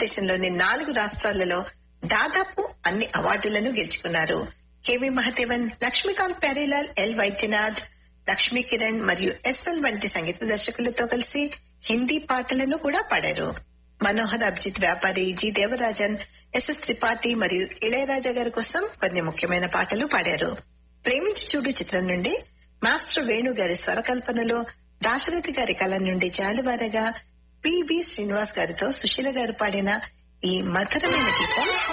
భారతదేశంలోని నాలుగు రాష్ట్రాలలో దాదాపు అన్ని అవార్డులను గెలుచుకున్నారు కెవి మహదేవన్ లక్ష్మీకాంత్ ప్యారీలాల్ ఎల్ వైద్యనాథ్ లక్ష్మీ కిరణ్ మరియు ఎస్ఎల్ వంటి సంగీత దర్శకులతో కలిసి హిందీ పాటలను కూడా పాడారు మనోహర్ అభిజిత్ వ్యాపారి జి దేవరాజన్ ఎస్ఎస్ త్రిపాఠి మరియు ఇళయరాజా గారి కోసం కొన్ని ముఖ్యమైన పాటలు పాడారు ప్రేమించి చూడు చిత్రం నుండి మాస్టర్ వేణు గారి స్వరకల్పనలో దాశరథి గారి కళ నుండి జాలువారగా పిబి శ్రీనివాస్ గారితో సుశీల గారు పాడిన ఈ మధురమైన గీతం